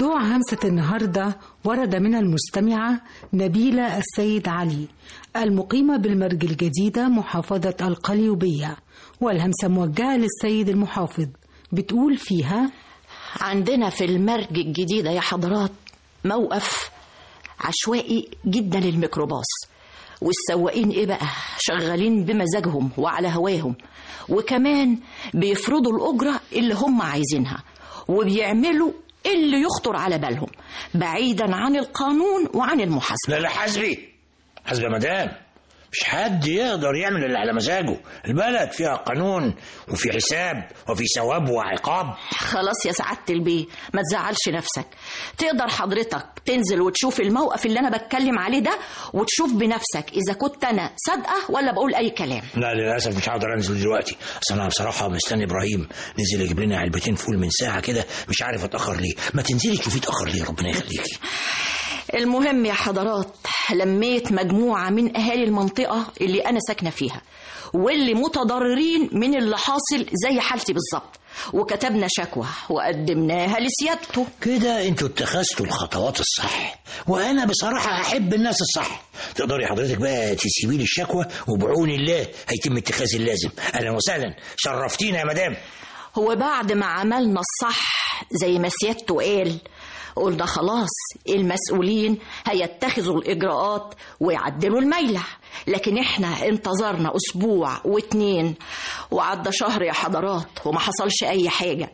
موضوع همسة النهاردة ورد من المستمعة نبيلة السيد علي المقيمة بالمرج الجديدة محافظة القليوبية والهمسة موجهة للسيد المحافظ بتقول فيها عندنا في المرج الجديدة يا حضرات موقف عشوائي جدا للميكروباص والسواقين ايه بقى شغالين بمزاجهم وعلى هواهم وكمان بيفرضوا الأجرة اللي هم عايزينها وبيعملوا اللي يخطر على بالهم بعيدا عن القانون وعن المحاسبة لا لا حسبي حسبي يا مدام مش حد يقدر يعمل اللي على مزاجه البلد فيها قانون وفي حساب وفي ثواب وعقاب خلاص يا سعادة البيه ما تزعلش نفسك تقدر حضرتك تنزل وتشوف الموقف اللي أنا بتكلم عليه ده وتشوف بنفسك إذا كنت أنا صادقة ولا بقول أي كلام لا للاسف مش هقدر انزل دلوقتي اصل انا بصراحه مستني ابراهيم نزل يجيب لنا علبتين فول من ساعه كده مش عارف اتاخر ليه ما تنزلي تشوفي اتاخر ليه ربنا يخليكي المهم يا حضرات لميت مجموعة من أهالي المنطقة اللي أنا ساكنة فيها واللي متضررين من اللي حاصل زي حالتي بالظبط وكتبنا شكوى وقدمناها لسيادته كده انتوا اتخذتوا الخطوات الصح وانا بصراحه احب الناس الصح تقدري حضرتك بقى تسيبي لي الشكوى وبعون الله هيتم اتخاذ اللازم اهلا وسهلا شرفتينا يا مدام وبعد ما عملنا الصح زي ما سيادته قال قلنا خلاص المسؤولين هيتخذوا الإجراءات ويعدلوا الميلة لكن احنا انتظرنا أسبوع واتنين وعدى شهر يا حضرات وما حصلش أي حاجة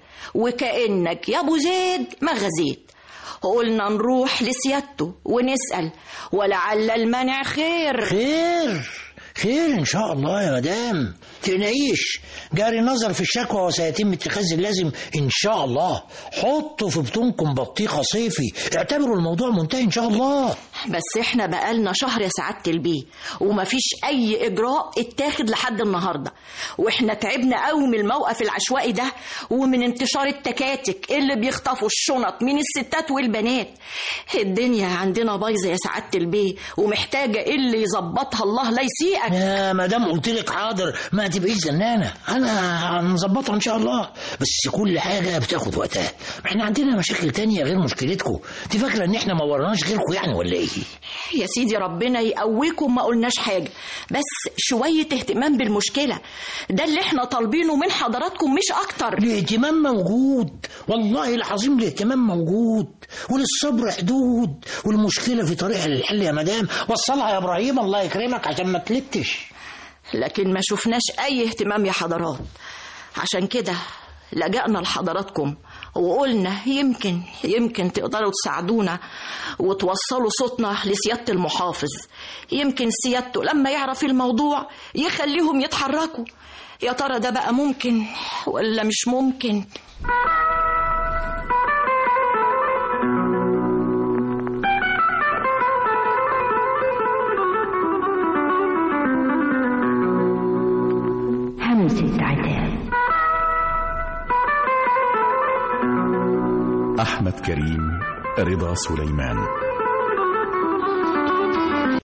وكأنك يا أبو زيد ما غزيت قلنا نروح لسيادته ونسأل ولعل المنع خير خير خير ان شاء الله يا مدام تنعيش جاري نظر في الشكوى وسيتم اتخاذ اللازم ان شاء الله حطوا في بطونكم بطيخه صيفي اعتبروا الموضوع منتهي ان شاء الله بس احنا بقالنا شهر يا سعادة البيه ومفيش اي اجراء اتاخد لحد النهارده واحنا تعبنا قوي من الموقف العشوائي ده ومن انتشار التكاتك اللي بيخطفوا الشنط من الستات والبنات الدنيا عندنا بايظه يا سعادة البيه ومحتاجه اللي يظبطها الله لا يسيئك يا مدام قلت لك حاضر ما تبقيش زنانه انا هنظبطها ان شاء الله بس كل حاجه بتاخد وقتها احنا عندنا مشاكل تانية غير مشكلتكم انت فاكره ان احنا ما وراناش غيركم يعني ولا ايه يا سيدي ربنا يقويكم ما قلناش حاجة بس شوية اهتمام بالمشكلة ده اللي احنا طالبينه من حضراتكم مش أكتر الاهتمام موجود والله العظيم الاهتمام موجود وللصبر حدود والمشكله في طريقها للحل يا مدام وصلها يا ابراهيم الله يكرمك عشان ما تلتش لكن ما شفناش أي اهتمام يا حضرات عشان كده لجأنا لحضراتكم وقلنا يمكن يمكن تقدروا تساعدونا وتوصلوا صوتنا لسيادة المحافظ يمكن سيادته لما يعرف الموضوع يخليهم يتحركوا يا ترى ده بقى ممكن ولا مش ممكن همسة عتاب أحمد كريم رضا سليمان